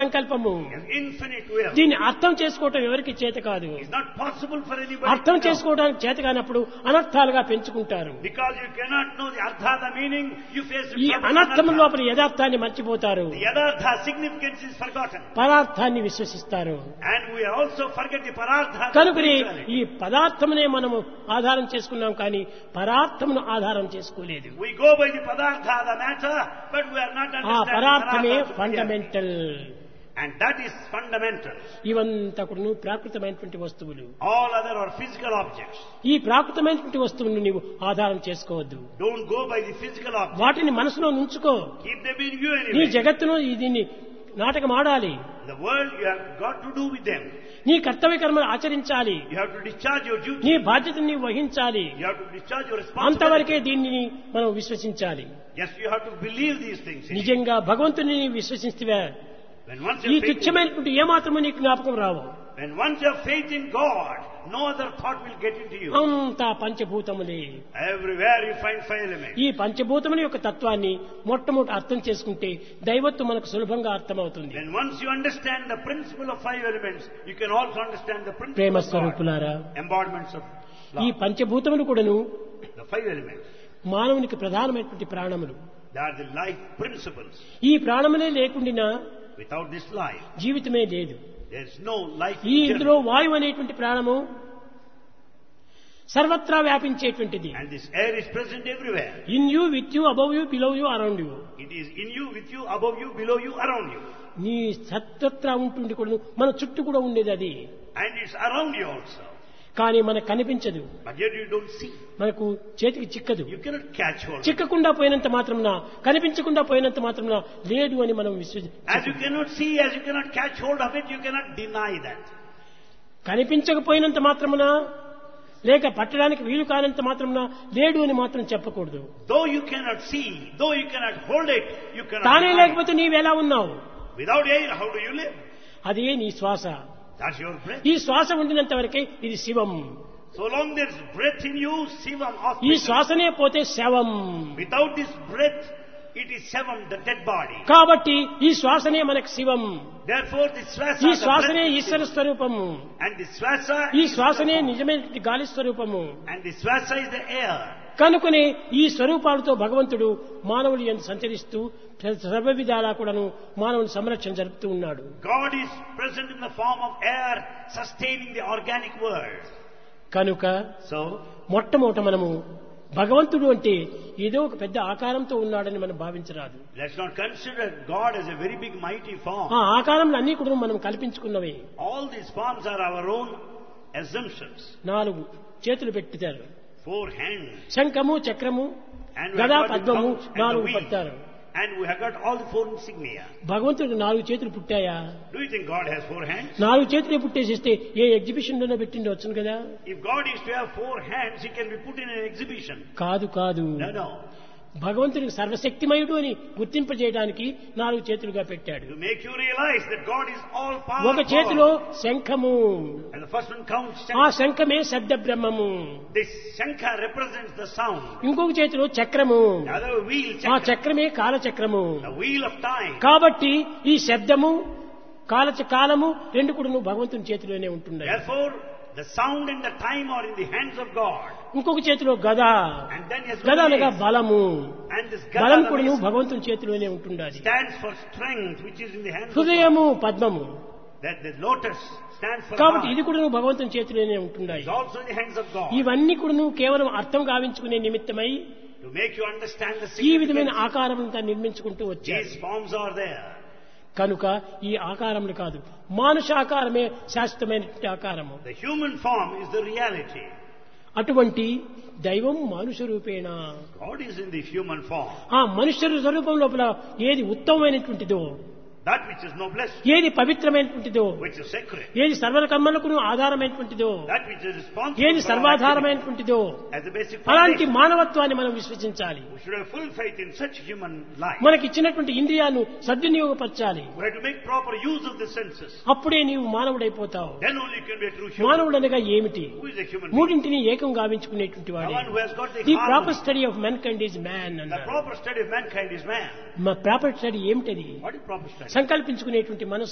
సంకల్పము He has infinite will. దీన్ని అర్థం చేసుకోవటం ఎవరికి చేత కాదు It's not possible for anybody అర్థం to know. చేసుకోవడానికి చేత కానప్పుడు అనర్థాలుగా పెంచుకుంటారు Because you cannot know the artha, the meaning, you face ఈ trouble అనర్థం anartha. లోపల యథార్థాన్ని మర్చిపోతారు The yadartha significance is forgotten. పదార్థాన్ని విశ్వసిస్తారు And we also forget the parartha. the కనుకని spirituality. ఈ పదార్థమునే మనము ఆధారం చేసుకున్నాం కానీ పరార్థమును ఆధారం చేసుకోలేదు We go by the padartha, the matter, but we are not ఆ understanding పరార్థమే parartha to be fundamental And that is fundamental. ఇవంతా కూడా ప్రాకృతమైనటువంటి వస్తువులు All other are physical objects. ఈ ప్రాకృతమైనటువంటి వస్తువులను నీవు ఆధారం చేసుకోవద్దు Don't go by the physical objects. వాటిని మనసులో నుంచుకో Keep them in you నీ anyway. జగత్తును ఈ దీన్ని నాటకం ఆడాలి The world, you have got to do with them. నీ కర్తవ్య కర్మలు ఆచరించాలి You have to discharge your duty. నీ బాధ్యతను నీవు వహించాలి You have to discharge your responsibility. అంతవరకే దీనిని మనం విశ్వసించాలి Yes, you have to believe these things. in you. నిజంగా భగవంతుని నీవు విశ్వసిస్తే When once ఈ you have faith in, తుచ్చమైనటువంటి ఏమాత్రము నీకు జ్ఞాపకం రావు when once you have faith in God, no other thought will get into you. అంతా పంచభూతములే Everywhere you find five elements. ఈ పంచభూతముల యొక్క తత్వాన్ని మొట్టమొదటి అర్థం చేసుకుంటే దైవత్వం మనకు సులభంగా అర్థమవుతుంది When once you understand the principle of five elements, you can also understand the principle Prema of God. స్వరూపులారా Embodiments of ఈ love. పంచభూతములు కూడాను The five elements. మానవునికి ప్రధానమైనటువంటి ప్రాణములు They are the life principles. ఈ ప్రాణములే లేకుండా Without this life, జీవితమే లేదు there is no life ఈ in ఇందులో general. వాయువు అనేటువంటి ప్రాణము సర్వత్రా వ్యాపించేటువంటిది And this air is present everywhere. In you with you above you below you around you It is in you, with you, above you, below you, around you. నీ సర్వత్రా ఉంటుంది కూడా మన చుట్టూ కూడా ఉండేది అది And it's around you also. కానీ మనకు కనిపించదు But yet you don't see. మనకు చేతికి చిక్కదు You cannot catch hold. of it. చిక్కకుండా పోయినంత మాత్రమున కనిపించకుండా పోయినంత మాత్రమున లేదు అని మనం విశ్వ As you cannot see, as you cannot catch hold of it, you cannot deny that. కనిపించకపోయినంత మాత్రమున లేక పట్టడానికి వీలు కానంత మాత్రమున లేడు అని మాత్రం చెప్పకూడదు Though you cannot see, though you cannot hold it, you cannot తానే deny it. లేకపోతే నీవెలా ఉన్నావు Without air, how do you live? అదే నీ శ్వాస That's your breath. ఈ శ్వాస ఉండినంత వరకే ఇది శివం So long there's breath in you, Sivam, ఈ hospital. శ్వాసనే పోతే శవం Without this breath, it is Sevam, the dead body. కాబట్టి ఈ శ్వాసనే మనకు శివం Therefore, the Swasa, ఈ the శ్వాసనే breath is Eshwara Sivam. స్వరూపము And the Swasa ఈ is శ్వాసనే the form. నిజమైన గాలి స్వరూపము And the Swasa is the air. కనుకనే ఈ స్వరూపాలతో భగవంతుడు మానవులు ఎంత సంచరిస్తూ సర్వ విధాలా కూడాను మానవుని సంరక్షణ జరుపుతూ ఉన్నాడు God is present in the form of air, sustaining the organic world. కనుక So, మొట్టమొదట మనము భగవంతుడు అంటే ఏదో ఒక పెద్ద ఆకారంతో ఉన్నాడని మనం భావించరాదు let's not consider God as a very big, mighty form. ఆ ఆకారంలో అన్ని కూడా మనం కల్పించుకున్నవే All these forms are our own assumptions. నాలుగు చేతులు పెట్టారు Four hands. శంఖము చక్రము And we గదా have got the పద్మము couch and the నాలుగు wheel. పట్టారు And we have got all the four insignia. భగవంతుడికి నాలుగు చేతులు పుట్టాయా Do you think God has four hands? నాలుగు చేతులు పుట్టేసిస్తే ఏ ఎగ్జిబిషన్ లోనే పెట్టిండొచ్చును కదా If God is to have four hands, He can be put in an exhibition. కాదు కాదు No, no. భగవంతుడికి సర్వశక్తిమయుడు అని గుర్తింపజేయడానికి నాలుగు చేతులుగా పెట్టాడు To make you realize that God is all ఒక చేతిలో powerful. శంఖము And the first one counts ఆ Shankha. శంఖమే శబ్ద బ్రహ్మము This Shankha represents the sound. ఇంకొక చేతిలో చక్రము The other wheel, ఆ Chakra, చక్రమే కాలచక్రము the wheel of time. కాబట్టి ఈ శబ్దము కాల కాలము రెండు కూడా నువ్వు భగవంతుని చేతిలోనే ఉంటున్నాయి Therefore, the sound and the time are in the hands of God. ఇంకొక చేతిలో గద And then yes, గద అనగా బలము and this బలం Gada కూడా is- నువ్వు భగవంతుని చేతిలోనే ఉంటుండాలి stands for strength, which is in the hands of God. హృదయము పద్మము That the lotus stands for కాబట్టి God. ఇది కూడా నువ్వు భగవంతుని చేతిలోనే ఉంటున్నాయి It's also in the hands of God. ఇవన్నీ కూడా నువ్వు కేవలం అర్థం గావించుకునే నిమిత్తమై To make you understand the ఈ విధమైన significance, ఆకారం నిర్మించుకుంటూ వచ్చాయి these forms are there. కనుక ఈ ఆకారములు కాదు మానుషాకారమే శాశ్వతమైనటువంటి ఆకారము The human form is the reality. అటువంటి దైవం మానుష రూపేణ God is in the human form. ఆ మనుష్య స్వరూపం లోపల ఏది ఉత్తమమైనటువంటిదో That which is noblest, ఏది పవిత్రమైనటువంటిదో which is sacred, ఏది సర్వకర్మలకు ఆధారమైనటువంటిదో that which is responsible ఏది for our సర్వాధారమైనటువంటిదో activity. as a basic అలాంటి foundation. మానవత్వాన్ని మనం విశ్వసించాలి We should have full faith in such human life. మనకి ఇచ్చినటువంటి ఇంద్రియాలను సద్వినియోగపరచాలి We have to make proper use of the senses. అప్పుడే నీవు మానవుడైపోతావు Then only you can be a true human. మానవుడు అనగా ఏమిటి Who is a human being? మూడింటిని ఏకం గావించుకునేటువంటి The వాడే one who has got the the harmony. Proper study of mankind is man The అన్నారు proper study of mankind is man. Proper study ఏమిటది What is proper study? సంకల్పించుకునేటువంటి మనస్సు